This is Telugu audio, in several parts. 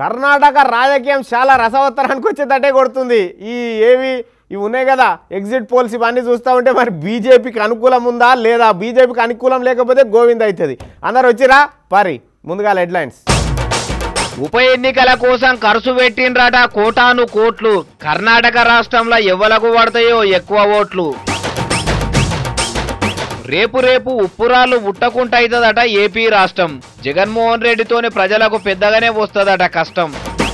కర్ణాటక రాజకీయం చాలా రసవత్తరానికి వచ్చేటట్టే కొడుతుంది ఈ ఏవి ఇవి ఉన్నాయి కదా ఎగ్జిట్ పోల్స్ ఇవన్నీ చూస్తూ ఉంటే మరి బీజేపీకి అనుకూలం ఉందా లేదా బీజేపీకి అనుకూలం లేకపోతే గోవింద్ అవుతుంది అందరు వచ్చిరా పరి ముందుగా హెడ్లైన్స్ ఉప ఎన్నికల కోసం ఖర్చు పెట్టిండ్రట కోటాను కోట్లు కర్ణాటక రాష్ట్రంలో ఎవలకు పడతాయో ఎక్కువ ఓట్లు రేపు రేపు ఉప్పురాళ్ళు ఉట్టకుంటైతదట ఏపీ రాష్ట్రం జగన్మోహన్ రెడ్డితోని ప్రజలకు పెద్దగానే వస్తుందట కష్టం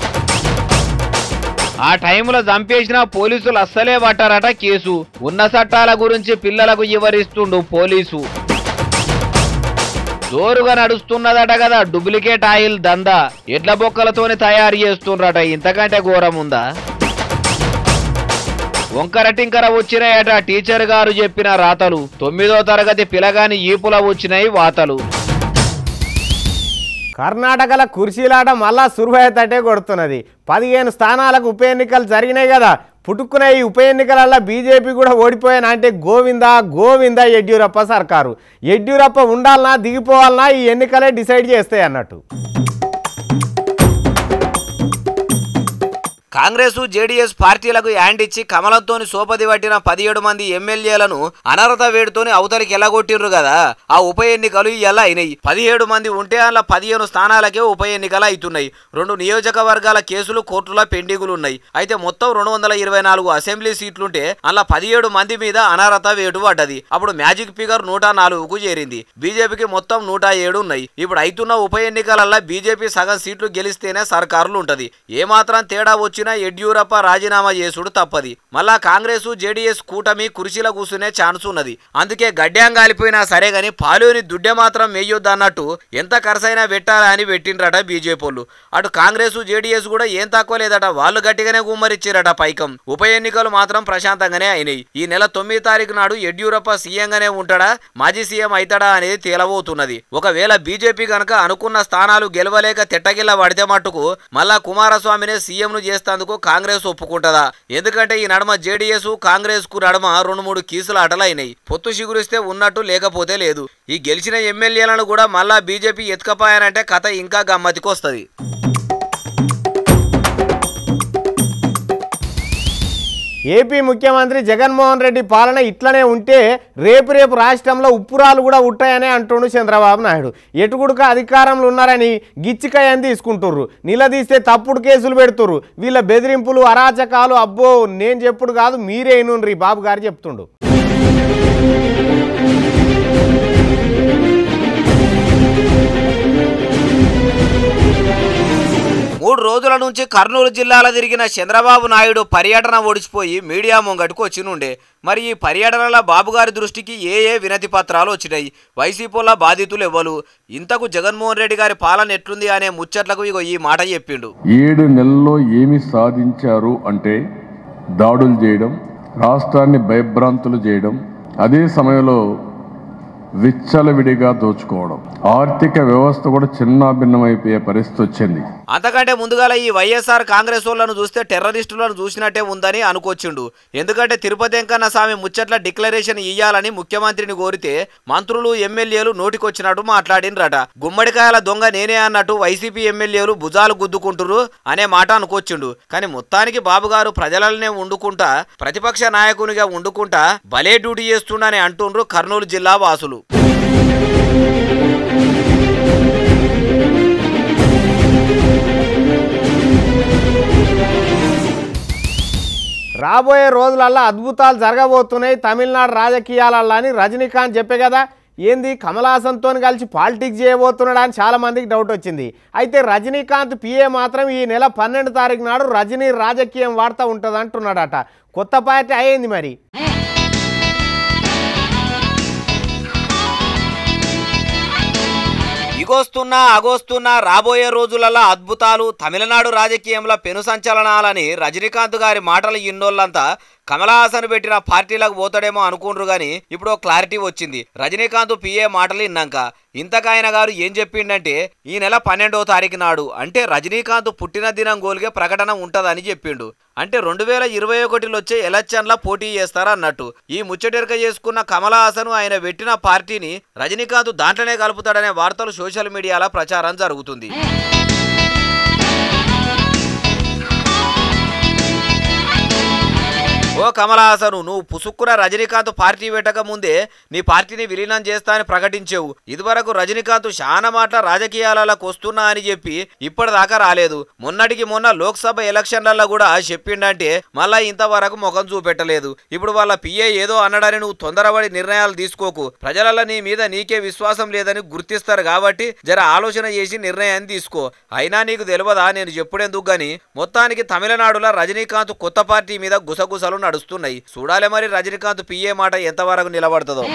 ఆ టైంలో చంపేసిన పోలీసులు అస్సలే పట్టారట కేసు ఉన్న చట్టాల గురించి పిల్లలకు వివరిస్తుండు పోలీసు జోరుగా నడుస్తున్నదట కదా డూప్లికేట్ ఆయిల్ దందా ఎడ్ల బొక్కలతోనే తయారు చేస్తుండ్రట ఇంతకంటే ఘోరం ఉందా వంకర టింకర వచ్చినాయట టీచర్ గారు చెప్పిన రాతలు తొమ్మిదో తరగతి పిలగాని ఈపుల వచ్చినాయి వాతలు కర్ణాటకల కుర్చీలాట మళ్ళా సురువయ్యేటట్టే కొడుతున్నది పదిహేను స్థానాలకు ఉప ఎన్నికలు జరిగినాయి కదా పుట్టుకున్న ఈ ఉప ఎన్నికలలో బీజేపీ కూడా ఓడిపోయాను అంటే గోవిందా గోవిందా యడ్యూరప్ప సర్కారు యడ్యూరప్ప ఉండాలనా దిగిపోవాలనా ఈ ఎన్నికలే డిసైడ్ చేస్తాయి అన్నట్టు కాంగ్రెస్ జేడీఎస్ పార్టీలకు యాండ్ ఇచ్చి కమలంతోని సోపది పట్టిన పదిహేడు మంది ఎమ్మెల్యేలను అనర్హత వేడితోని అవతలికి ఎల్లగొట్టిర్రు కదా ఆ ఉప ఎన్నికలు ఎలా అయినాయి పదిహేడు మంది ఉంటే అలా పదిహేను స్థానాలకే ఉప ఎన్నికలు అవుతున్నాయి రెండు నియోజకవర్గాల కేసులు కోర్టులో పెండింగులు ఉన్నాయి అయితే మొత్తం రెండు వందల ఇరవై నాలుగు అసెంబ్లీ సీట్లుంటే అలా పదిహేడు మంది మీద అనర్హత వేటు పడ్డది అప్పుడు మ్యాజిక్ ఫిగర్ నూట నాలుగుకు చేరింది బీజేపీకి మొత్తం నూట ఏడు ఉన్నాయి ఇప్పుడు అవుతున్న ఉప ఎన్నికలల్లో బీజేపీ సగం సీట్లు గెలిస్తేనే సర్కారులు ఉంటది ఏమాత్రం తేడా వచ్చినా యడ్యూరప్ప రాజీనామా చేసుడు తప్పది మళ్ళా కాంగ్రెస్ జేడీఎస్ కూటమి కుర్చీల కూర్చునే ఛాన్స్ ఉన్నది అందుకే గడ్డ్యాం గాలిపోయినా సరే గాని పాలోని దుడ్డె మాత్రం మేయొద్దు అన్నట్టు ఎంత ఖర్చైనా పెట్టాలా అని పెట్టిండ్రట బీజేపీలు అటు కాంగ్రెస్ జేడీఎస్ కూడా ఏం తక్కువ లేదట వాళ్ళు గట్టిగానే గుమ్మరిచ్చిరట పైకం ఉప ఎన్నికలు మాత్రం ప్రశాంతంగానే అయినాయి ఈ నెల తొమ్మిది తారీఖు నాడు యడ్యూరప్ప సీఎంగానే ఉంటాడా మాజీ సీఎం అవుతాడా అనేది తేలబోతున్నది ఒకవేళ బీజేపీ గనక అనుకున్న స్థానాలు గెలవలేక తిట్టగిల్ల పడితే మట్టుకు మళ్ళా కుమారస్వామినే సీఎంను చేస్తేందుకు కాంగ్రెస్ ఒప్పుకుంటదా ఎందుకంటే ఈ నడమ జేడీఎస్ కాంగ్రెస్ కు నడమ రెండు మూడు కీసులు అటలైనాయి పొత్తు చిగురిస్తే ఉన్నట్టు లేకపోతే లేదు ఈ గెలిచిన ఎమ్మెల్యేలను కూడా మళ్ళా బీజేపీ ఎత్తుకపోయానంటే కథ ఇంకా గమ్మతికొస్తది ఏపీ ముఖ్యమంత్రి జగన్మోహన్ రెడ్డి పాలన ఇట్లనే ఉంటే రేపు రేపు రాష్ట్రంలో ఉప్పురాలు కూడా ఉంటాయనే అంటుండు చంద్రబాబు నాయుడు ఎటుకుడుక అధికారంలో ఉన్నారని గిచ్చికాయని తీసుకుంటుర్రు నిలదీస్తే తప్పుడు కేసులు పెడుతుర్రు వీళ్ళ బెదిరింపులు అరాచకాలు అబ్బో నేను చెప్పుడు కాదు మీరే ఇనుండ్రి బాబు గారు చెప్తుండు మూడు రోజుల నుంచి కర్నూలు జిల్లాలో తిరిగిన చంద్రబాబు నాయుడు పర్యటన ఓడిచిపోయి మీడియా ముంగటుకు వచ్చినుండే మరి ఈ పర్యటనలో బాబుగారి దృష్టికి ఏ ఏ వినతి పత్రాలు వచ్చినాయి వైసీపీల బాధితులు ఎవ్వరు ఇంతకు జగన్మోహన్ రెడ్డి గారి పాలన ఎట్లుంది అనే ముచ్చట్లకు ఇగో ఈ మాట చెప్పిండు ఏడు నెలల్లో ఏమి సాధించారు అంటే దాడులు చేయడం రాష్ట్రాన్ని భయభ్రాంతులు చేయడం అదే సమయంలో విచ్చలవిడిగా దోచుకోవడం ఆర్థిక వ్యవస్థ కూడా చిన్నాభిన్నమైపోయే పరిస్థితి వచ్చింది అంతకంటే ముందుగాల ఈ వైఎస్ఆర్ కాంగ్రెస్ వాళ్ళను చూస్తే టెర్రరిస్టులను చూసినట్టే ఉందని అనుకొచ్చిండు ఎందుకంటే తిరుపతి వెంకన్న స్వామి ముచ్చట్ల డిక్లరేషన్ ఇయ్యాలని ముఖ్యమంత్రిని కోరితే మంత్రులు ఎమ్మెల్యేలు నోటికొచ్చినట్టు మాట్లాడినరట గుమ్మడికాయల దొంగ నేనే అన్నట్టు వైసీపీ ఎమ్మెల్యేలు భుజాలు గుద్దుకుంటురు అనే మాట అనుకొచ్చిండు కానీ మొత్తానికి బాబుగారు ప్రజలనే వండుకుంటా ప్రతిపక్ష నాయకునిగా వండుకుంటా భలే డ్యూటీ చేస్తుండని అంటుండ్రు కర్నూలు జిల్లా వాసులు రాబోయే రోజులల్లో అద్భుతాలు జరగబోతున్నాయి తమిళనాడు రాజకీయాలల్లో అని రజనీకాంత్ చెప్పే కదా ఏంది కమలాసన్తో కలిసి పాలిటిక్స్ చేయబోతున్నాడు అని చాలా మందికి డౌట్ వచ్చింది అయితే రజనీకాంత్ పిఏ మాత్రం ఈ నెల పన్నెండు తారీఖు నాడు రజనీ రాజకీయం వార్త ఉంటుంది అంటున్నాడట కొత్త పార్టీ అయ్యింది మరి ఇగోస్తున్నా అగోస్తున్నా రాబోయే రోజులలో అద్భుతాలు తమిళనాడు రాజకీయంలో పెను సంచలనాలని రజనీకాంత్ గారి మాటలు ఇన్నోళ్ళంతా కమలహాసన్ పెట్టిన పార్టీలకు పోతాడేమో అనుకుండ్రు గాని ఇప్పుడు ఓ క్లారిటీ వచ్చింది రజనీకాంత్ పిఏ మాటలు విన్నాక ఇంతకాయన గారు ఏం చెప్పిండంటే ఈ నెల పన్నెండవ తారీఖు నాడు అంటే రజనీకాంత్ పుట్టిన దినం గోల్గే ప్రకటన ఉంటదని చెప్పిండు అంటే రెండు వేల ఇరవై ఒకటిలో వచ్చే ఎలక్షన్ల పోటీ చేస్తారన్నట్టు ఈ ముచ్చటెరక చేసుకున్న కమల్ హాసన్ ఆయన పెట్టిన పార్టీని రజనీకాంత్ దాంట్లోనే కలుపుతాడనే వార్తలు సోషల్ మీడియాలో ప్రచారం జరుగుతుంది ఇగో కమలాసను నువ్వు పుసుక్కున రజనీకాంత్ పార్టీ పెట్టక ముందే నీ పార్టీని విలీనం చేస్తా అని ప్రకటించావు ఇదివరకు రజనీకాంత్ చాలా మాటల రాజకీయాలకు వస్తున్నా అని చెప్పి ఇప్పటిదాకా రాలేదు మొన్నటికి మొన్న లోక్సభ ఎలక్షన్లలో కూడా చెప్పిండంటే మళ్ళా ఇంతవరకు ముఖం చూపెట్టలేదు ఇప్పుడు వాళ్ళ పిఏ ఏదో అన్నాడని నువ్వు తొందరపడి నిర్ణయాలు తీసుకోకు ప్రజలలో నీ మీద నీకే విశ్వాసం లేదని గుర్తిస్తారు కాబట్టి జర ఆలోచన చేసి నిర్ణయాన్ని తీసుకో అయినా నీకు తెలియదా నేను చెప్పుడెందుకు గాని మొత్తానికి తమిళనాడులో రజనీకాంత్ కొత్త పార్టీ మీద గుసగుసలు నడుస్తున్నాయి చూడాలి మరి రజనీకాంత్ పిఏ మాట ఎంతవరకు నిలబడుతుందో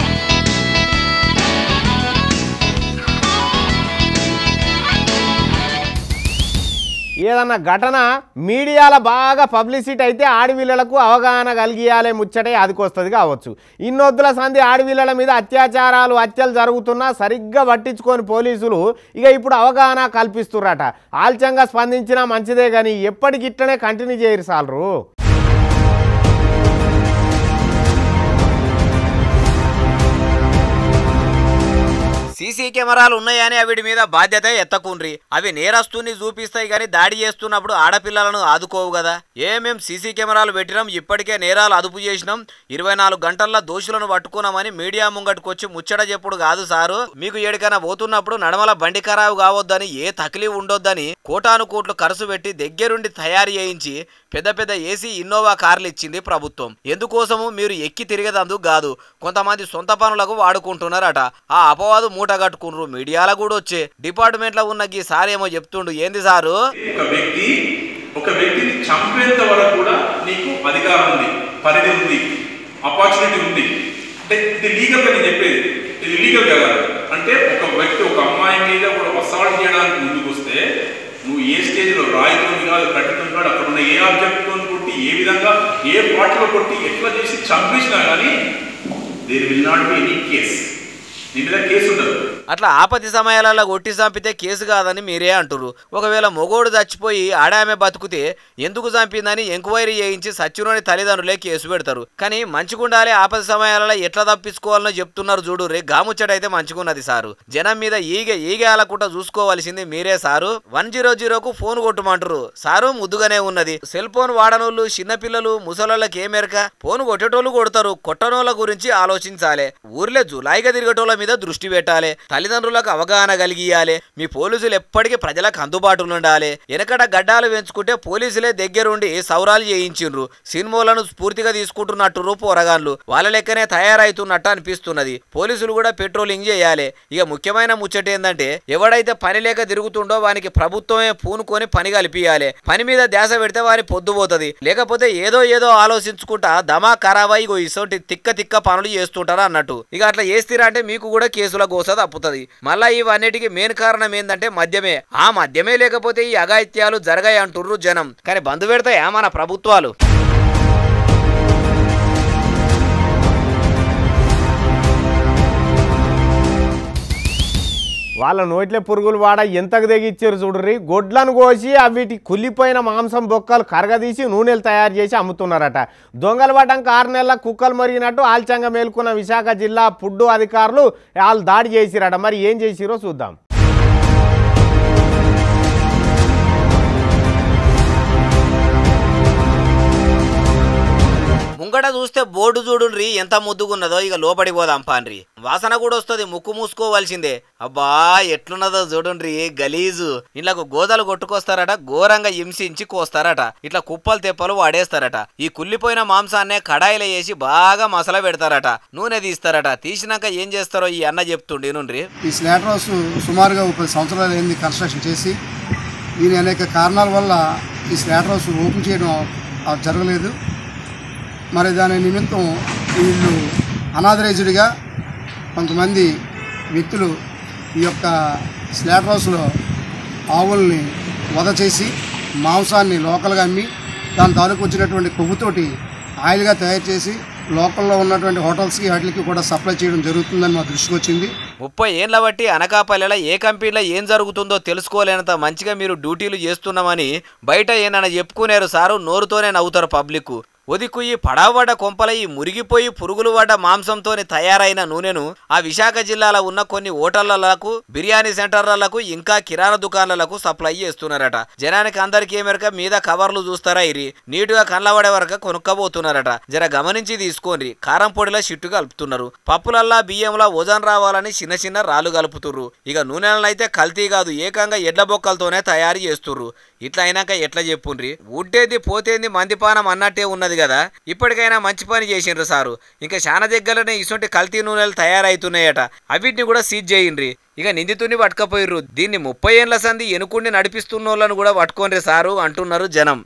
ఏదన్నా ఘటన మీడియాలో బాగా పబ్లిసిటీ అయితే ఆడవిళ్ళలకు అవగాహన కలిగియాలే ముచ్చటే అదికొస్తుంది కావచ్చు ఇన్నొద్దుల సంధి ఆడవిళ్ళల మీద అత్యాచారాలు హత్యలు జరుగుతున్నా సరిగ్గా పట్టించుకొని పోలీసులు ఇక ఇప్పుడు అవగాహన కల్పిస్తుర్రట ఆల్చంగా స్పందించినా మంచిదే కానీ ఎప్పటికిట్లనే కంటిన్యూ చేయరు సాలరు సీసీ కెమెరాలు ఉన్నాయని అవిటి మీద బాధ్యత ఎత్తకుండ్రి అవి నేరస్తుని చూపిస్తాయి కానీ దాడి చేస్తున్నప్పుడు ఆడపిల్లలను ఆదుకోవు కదా ఏ మేం సీసీ కెమెరాలు పెట్టినాం ఇప్పటికే నేరాలు అదుపు చేసినాం ఇరవై నాలుగు గంటల్లో దోషులను పట్టుకున్నామని మీడియా ముంగట్టుకొచ్చి ముచ్చట చెప్పుడు కాదు సారు మీకు ఏడికైనా పోతున్నప్పుడు నడమల బండి ఖరాబు కావద్దని ఏ తకిలీ ఉండొద్దని కోటాను కోట్లు ఖర్చు పెట్టి దగ్గరుండి తయారు చేయించి పెద్ద పెద్ద ఏసీ ఇన్నోవా కార్లు ఇచ్చింది ప్రభుత్వం ఎందుకోసము మీరు ఎక్కి తిరిగేదందుకు కాదు కొంతమంది సొంత పనులకు వాడుకుంటున్నారట ఆ అపవాదు మూట కట్టుకుండ్రు మీడియాలో కూడా వచ్చే డిపార్ట్మెంట్లో ఉన్న ఈ సార్ ఏమో చెప్తుండు ఏంది సారు ఒక వ్యక్తి ఒక వ్యక్తిని చంపేంత వరకు కూడా నీకు అధికారం ఉంది పరిధి ఉంది ఆపర్చునిటీ ఉంది అంటే ఇది లీగల్ గా నేను చెప్పేది ఇది లీగల్ గా కాదు అంటే ఒక వ్యక్తి ఒక అమ్మాయి మీద కూడా అసాల్ట్ చేయడానికి ముందుకు వస్తే నువ్వు ఏ స్టేజ్లో రాయితో కాదు కట్టితో కాదు అక్కడ ఉన్న ఏ ఆబ్జెక్ట్తో కొట్టి ఏ విధంగా ఏ పాటలో కొట్టి ఎట్లా చేసి చంపేసినా కానీ there will not be any case నీ మీద కేసు ఉండదు అట్లా ఆపతి సమయాలలో కొట్టి చంపితే కేసు కాదని మీరే అంటురు ఒకవేళ మొగోడు చచ్చిపోయి ఆడామె బతుకుతే ఎందుకు చంపిందని ఎంక్వైరీ చేయించి సచ్చినోని తల్లిదండ్రులే కేసు పెడతారు కానీ మంచిగుండాలి ఆపతి సమయాలలో ఎట్లా తప్పించుకోవాలని చెప్తున్నారు చూడు రే గాముచ్చటైతే మంచిగున్నది సారు జనం మీద ఈగ ఈగ ఆలకుండా చూసుకోవాల్సింది మీరే సారు వన్ జీరో జీరోకు ఫోన్ కొట్టమంటారు సారు ముద్దుగానే ఉన్నది సెల్ ఫోన్ వాడనోళ్ళు చిన్నపిల్లలు ముసలోళ్ళకి ఏ మేరక ఫోన్ కొట్టేటోళ్ళు కొడతారు కొట్టనోళ్ళ గురించి ఆలోచించాలి ఊర్లో జులాయిగా తిరిగేటోళ్ళ మీద దృష్టి పెట్టాలి తల్లిదండ్రులకు అవగాహన కలిగియాలి మీ పోలీసులు ఎప్పటికీ ప్రజలకు అందుబాటులో ఉండాలి వెనకట గడ్డాలు పెంచుకుంటే పోలీసులే దగ్గరుండి సౌరాలు చేయించిండ్రు సినిమాలను స్ఫూర్తిగా తీసుకుంటున్నట్టు పోరగాన్లు వాళ్ళ లెక్కనే తయారైతున్నట్టు అనిపిస్తున్నది పోలీసులు కూడా పెట్రోలింగ్ చేయాలి ఇక ముఖ్యమైన ముచ్చట ఏంటంటే ఎవడైతే పని లేక తిరుగుతుండో వానికి ప్రభుత్వమే పూనుకొని పని కల్పియాలి పని మీద ధ్యాస పెడితే వారి పొద్దుపోతుంది లేకపోతే ఏదో ఏదో ఆలోచించుకుంటా దమా ఖరాబ్ అయి ఇగో ఇసోటి తిక్క తిక్క పనులు చేస్తుంటారు అన్నట్టు ఇక అట్లా చేస్తారా అంటే మీకు కూడా కేసుల గోస తప్పుతుంది మళ్ళా ఇవన్నిటికీ మెయిన్ కారణం ఏంటంటే మద్యమే ఆ మద్యమే లేకపోతే ఈ అఘాయిత్యాలు జరగాయి అంటుర్రు జనం కానీ బంధు పెడతాయా మన ప్రభుత్వాలు వాళ్ళ నోట్లే పురుగులు వాడ ఎంతకు తెగిచ్చారు చూడుర్రి గొడ్లను కోసి అవిటి కుళ్ళిపోయిన మాంసం బొక్కలు కరగదీసి నూనెలు తయారు చేసి అమ్ముతున్నారట దొంగలు పడ్డాక ఆరు నెలల కుక్కలు మరిగినట్టు ఆల్చంగా మేల్కొన్న విశాఖ జిల్లా పుడ్డు అధికారులు వాళ్ళు దాడి చేసిరట మరి ఏం చేసిరో చూద్దాం ముంగట చూస్తే బోర్డు చూడుండ్రి ఎంత ముద్దుగున్నదో ఇక లోపడి పోదాం పాన్రి వాసన కూడా వస్తుంది ముక్కు మూసుకోవాల్సిందే అబ్బా ఎట్లున్నదో చూడుండ్రి గలీజు ఇళ్ళకు గోదలు కొట్టుకొస్తారట ఘోరంగా హింసించి కోస్తారట ఇట్లా కుప్పలు తెప్పలు వాడేస్తారట ఈ కుళ్ళిపోయిన మాంసాన్నే కడాయిలో వేసి బాగా మసల పెడతారట నూనె తీస్తారట తీసినాక ఏం చేస్తారో ఈ అన్న చెప్తుండే నుండ్రి ఈ స్లాట్ హౌస్ సుమారుగా ఒక పది సంవత్సరాలు అయింది కన్స్ట్రక్షన్ చేసి దీని అనేక కారణాల వల్ల ఈ స్లాట్ హౌస్ ఓపెన్ చేయడం ఆ, జరగలేదు మరి దాని నిమిత్తం వీళ్ళు అనాథరైజ్డ్గా కొంతమంది వ్యక్తులు ఈ యొక్క స్లాట్ హౌస్లో ఆవుల్ని వధ చేసి మాంసాన్ని లోకల్గా అమ్మి దాని తాలూకు వచ్చినటువంటి కొవ్వుతోటి ఆయిల్గా తయారు చేసి లోకల్లో ఉన్నటువంటి హోటల్స్కి వాటికి కూడా సప్లై చేయడం జరుగుతుందని మా దృష్టికి వచ్చింది ముప్పై ఏండ్ల బట్టి అనకాపల్లిలో ఏ కంపెనీలో ఏం జరుగుతుందో తెలుసుకోలేనంత మంచిగా మీరు డ్యూటీలు చేస్తున్నామని బయట ఏనన్నా చెప్పుకునేరు సారు నోరుతోనే నవ్వుతారు పబ్లిక్ ఒదికు ఈ పడవబడ్డ కొంపల ఈ మురిగిపోయి పురుగులు పడ్డ మాంసంతోని తయారైన నూనెను ఆ విశాఖ జిల్లాలో ఉన్న కొన్ని హోటళ్లకు బిర్యానీ సెంటర్లకు ఇంకా కిరాణా దుకాణాలకు సప్లై చేస్తున్నారట జనానికి అందరికీ ఏమెరక మీద కవర్లు చూస్తారా ఇరి నీటుగా కళ్ళబడే వరకు కొనుక్కపోతున్నారట జర గమనించి తీసుకోండి కారం పొడిలో షిట్టు కలుపుతున్నారు పప్పులల్లా బియ్యంలా వజన్ రావాలని చిన్న చిన్న రాళ్ళు కలుపుతుర్రు ఇక నూనెలను అయితే కల్తీ కాదు ఏకంగా ఎడ్ల బొక్కలతోనే తయారు చేస్తుర్రు ఇట్లా అయినాక ఎట్లా చెప్పుండ్రి ఉట్టేది పోతేంది మందిపానం అన్నట్టే ఉన్నది కదా ఇప్పటికైనా మంచి పని చేసిండ్రు సారు ఇంకా చాలా దగ్గరనే ఇటువంటి కల్తీ నూనెలు తయారైతున్నాయట అవిటిని కూడా సీజ్ చేయండ్రి ఇక నిందితుని పట్టుకపోయిర్రు దీన్ని ముప్పై ఏళ్ల సంది ఎనుకుండి నడిపిస్తున్న వాళ్ళను కూడా పట్టుకోండి సారు అంటున్నారు జనం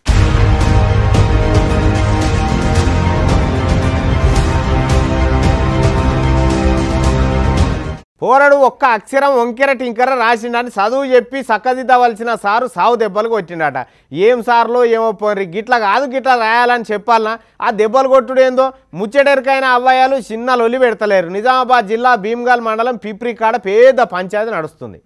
పోరడు ఒక్క అక్షరం వంకెర టింకర రాసిండని చదువు చెప్పి చక్కదిద్దవలసిన సారు సావు దెబ్బలు కొట్టిండట ఏం సార్లో ఏమో పోరి గిట్ల కాదు గిట్ల రాయాలని చెప్పాలనా ఆ దెబ్బలు కొట్టుడు ఏందో ముచ్చటెరికైన అవ్వయాలు చిన్న లొల్లి పెడతలేరు నిజామాబాద్ జిల్లా భీమ్గల్ మండలం పిప్రి కాడ పెద్ద పంచాయతీ నడుస్తుంది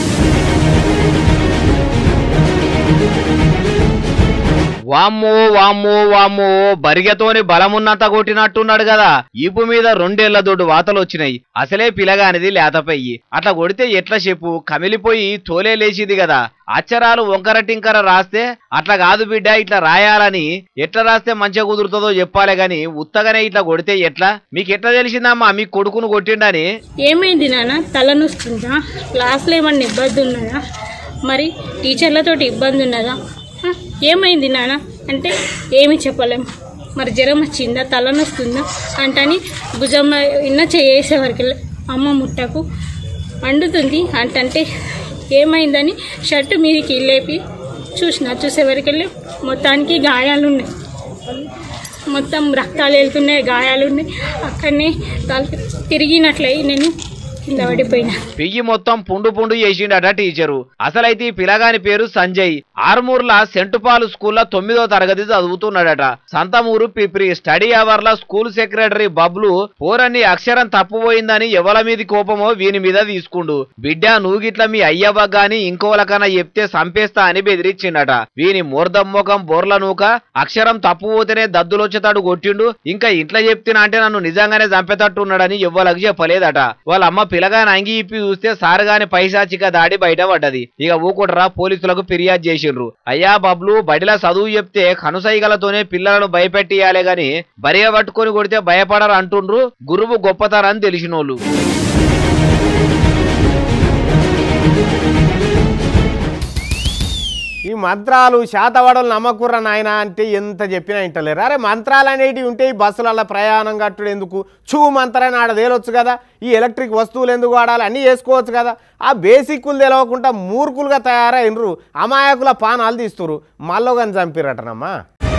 వామ్మో వామ్మో వామ్మో బరిగతోని బలమున్నంత కొట్టినట్టున్నాడు కదా ఈపు మీద రెండేళ్ల దొడ్డు వాతలు వచ్చినాయి అసలే పిలగానిది లేతపయ్యి అట్లా కొడితే ఎట్లా చెప్పు కమిలిపోయి తోలే లేచిది కదా అచ్చరాలు వంకర టింకర రాస్తే అట్లా కాదు బిడ్డ ఇట్లా రాయాలని ఎట్లా రాస్తే మంచిగా కుదురుతుందో చెప్పాలి గాని ఉత్తగానే ఇట్లా కొడితే ఎట్లా మీకు ఎట్లా తెలిసిందమ్మా మీ కొడుకును కొట్టిండని ఏమైంది నాన్న తలనొస్తుందా క్లాస్లో ఏమన్నా ఇబ్బంది ఉన్నదా మరి టీచర్లతోటి ఇబ్బంది ఉన్నదా ఆ, ఏమైంది నాన్న అంటే ఏమి చెప్పలేం మరి జ్వరం వచ్చిందా తలనొస్తుందా అంటని భుజం ఇన్న చేసేవరకు అమ్మ ముట్టకు వండుతుంది అంటంటే ఏమైందని షర్టు మీదకి లేపి చూసిన చూసేవరకెళ్ళి మొత్తానికి గాయాలు ఉన్నాయి మొత్తం రక్తాలు వెళ్తున్నాయి గాయాలు ఉన్నాయి అక్కడనే తల తిరిగినట్లయి నేను కింద పడిపోయినా పెయ్యి మొత్తం పుండు పుండు చేసిండట టీచరు అసలైతే ఈ పిలగాని పేరు సంజయ్ ఆర్మూర్ల సెంటుపాలు స్కూల్లో తొమ్మిదో తరగతి చదువుతున్నాడట సంతమూరు పిప్రి స్టడీ అవర్ల స్కూల్ సెక్రటరీ బబ్లు పోరన్ని అక్షరం తప్పుపోయిందని ఎవల మీది కోపమో వీని మీద తీసుకుండు బిడ్డ నువ్వుగిట్ల మీ అయ్యవ్వ గాని ఇంకోలకన్నా చెప్తే సంపేస్తా అని బెదిరించిండట వీని మూర్ధమ్మోకం బోర్ల నూక అక్షరం తప్పుపోతేనే దద్దులొచ్చేతాడు కొట్టిండు ఇంకా ఇంట్లో చెప్తున్నా అంటే నన్ను నిజంగానే చంపేటట్టున్నాడని ఎవ్వలకు చెప్పలేదట వాళ్ళ అమ్మ పిల్లగాని అంగి ఇప్పి చూస్తే సారుగాని పైశాచిక దాడి బయట పడ్డది ఇక ఊకుట్రా పోలీసులకు ఫిర్యాదు చేసిండ్రు అయ్యా బబ్లు బడిలా చదువు చెప్తే కనుసైగలతోనే పిల్లలను భయపెట్టియాలే గాని బరియ పట్టుకొని కొడితే భయపడరు అంటుండ్రు గురువు గొప్పతరని తెలిసినోళ్ళు ఈ మంత్రాలు శాతవడలు నమ్మకుర్ర నాయన అంటే ఎంత చెప్పినా ఇంటలేరు అరే మంత్రాలు అనేటివి ఉంటే ఈ బస్సులలో ప్రయాణం కట్టుడు ఎందుకు చూ మంత్రాన్ని ఆడ తేలొచ్చు కదా ఈ ఎలక్ట్రిక్ వస్తువులు ఎందుకు వాడాలి అన్నీ వేసుకోవచ్చు కదా ఆ బేసిక్లు తెలవకుండా మూర్ఖులుగా తయారైనరు అమాయకుల పానాలు తీస్తురు మళ్ళొగని చంపిరటనమ్మా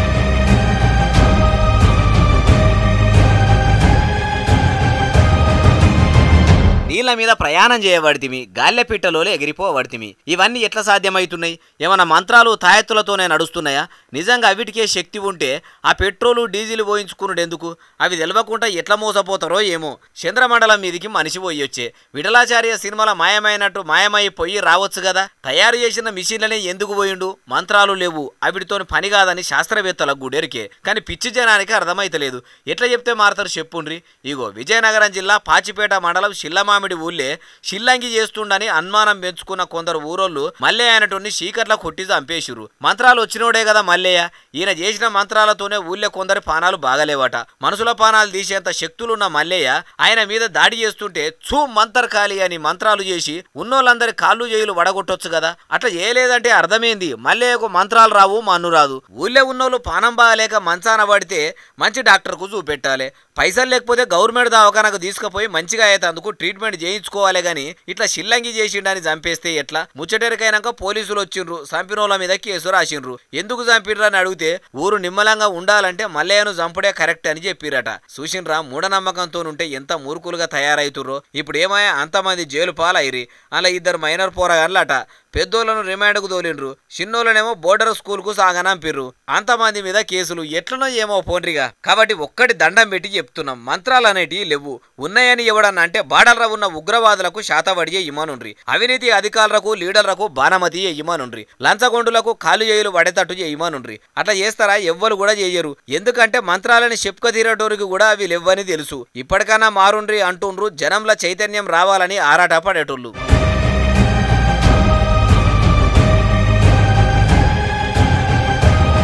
నీళ్ల మీద ప్రయాణం చేయబడితిమి గాల్లె పిట్టలోలే ఎగిరిపోబడితిమి ఇవన్నీ ఎట్లా సాధ్యమవుతున్నాయి ఏమన్నా మంత్రాలు తాయెత్తులతోనే నడుస్తున్నాయా నిజంగా అవిటికే శక్తి ఉంటే ఆ పెట్రోలు డీజిల్ పోయించుకున్నాడు ఎందుకు అవి తెలవకుండా ఎట్లా మోసపోతారో ఏమో చంద్రమండలం మీదికి మనిషి పోయొచ్చే విఠలాచార్య సినిమాల మాయమైనట్టు మాయమై పోయి రావచ్చు కదా తయారు చేసిన మిషన్లనే ఎందుకు పోయిండు మంత్రాలు లేవు అవిటితోని పని కాదని శాస్త్రవేత్తలకు గుడెరికే కానీ పిచ్చి జనానికి అర్థమైతలేదు ఎట్లా చెప్తే మారతారు చెప్పుండ్రి ఇగో విజయనగరం జిల్లా పాచిపేట మండలం శిల్లమామిడి ఊళ్ళే షిల్లంగి చేస్తుండని అనుమానం పెంచుకున్న కొందరు ఊరోళ్ళు మల్లయ్య అయినటువంటి చీకట్ల కొట్టి చంపేసిరు మంత్రాలు వచ్చినోడే కదా మల్లయ్య ఈయన చేసిన మంత్రాలతోనే ఊళ్ళో కొందరి పానాలు బాగలేవట మనుషుల పానాలు తీసేంత శక్తులున్న మల్లయ్య ఆయన మీద దాడి చేస్తుంటే చూ మంతర్కాలి అని మంత్రాలు చేసి ఉన్నోళ్ళందరి కాళ్ళు చేయులు వడగొట్టొచ్చు కదా అట్లా చేయలేదంటే అర్థమైంది మల్లయ్యకు మంత్రాలు రావు మన్ను రాదు ఊళ్ళో ఉన్నోళ్ళు పానం బాగలేక మంచాన పడితే మంచి డాక్టర్కు చూపెట్టాలి పైసలు లేకపోతే గవర్నమెంట్ దవాఖానకు తీసుకుపోయి మంచిగా అయ్యేందుకు ట్రీట్మెంట్ చేయించుకోవాలి గాని ఇట్లా షిల్లంగి చేసిండని చంపేస్తే ఎట్లా ముచ్చటెరికైనాక పోలీసులు వచ్చిండ్రు చంపినోళ్ళ మీద కేసు రాసిండ్రు ఎందుకు చంపిర్రు అని అడిగితే ఊరు నిమ్మలంగా ఉండాలంటే మల్లయ్యను చంపుడే కరెక్ట్ అని చెప్పిరట చూసిండ్రా మూఢనమ్మకంతో ఉంటే ఎంత మూర్ఖులుగా తయారైతుర్రో ఇప్పుడు ఏమాయా అంతమంది జైలు పాలైరి అలా ఇద్దరు మైనర్ పోరగాళ్ళట పెద్దోళ్లను రిమాండ్కు తోలిండ్రు చిన్నోళ్ళనేమో బోర్డర్ స్కూల్ కు సాగనంపిర్రు అంతమంది మీద కేసులు ఎట్లనో ఏమో పోన్రిగా కాబట్టి ఒక్కటి దండం పెట్టి చెప్తున్నాం మంత్రాలు అనేటివి లేవు ఉన్నాయని ఎవడన్నా అంటే బార్డర్లో ఉన్న ఉగ్రవాదులకు శాతవడియే ఇమ్మనుండ్రి అవినీతి అధికారులకు లీడర్లకు బాణమతి ఇమ్మనుండ్రి లంచగొండులకు కాలు చేయులు పడేటట్టు చేయమనుండ్రి అట్లా చేస్తారా ఎవ్వరు కూడా చేయరు ఎందుకంటే మంత్రాలని చెప్పుక తీరటోరికి కూడా అవి లేవని తెలుసు ఇప్పటికైనా మారుండ్రి అంటుండ్రు జనంల చైతన్యం రావాలని ఆరాట పడేటోళ్ళు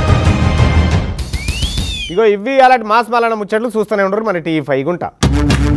ఇగో ఇవి అలాంటి మాస్ మాలన ముచ్చట్లు చూస్తూనే ఉండరు మన టీవీ ఫైవ్ గుంట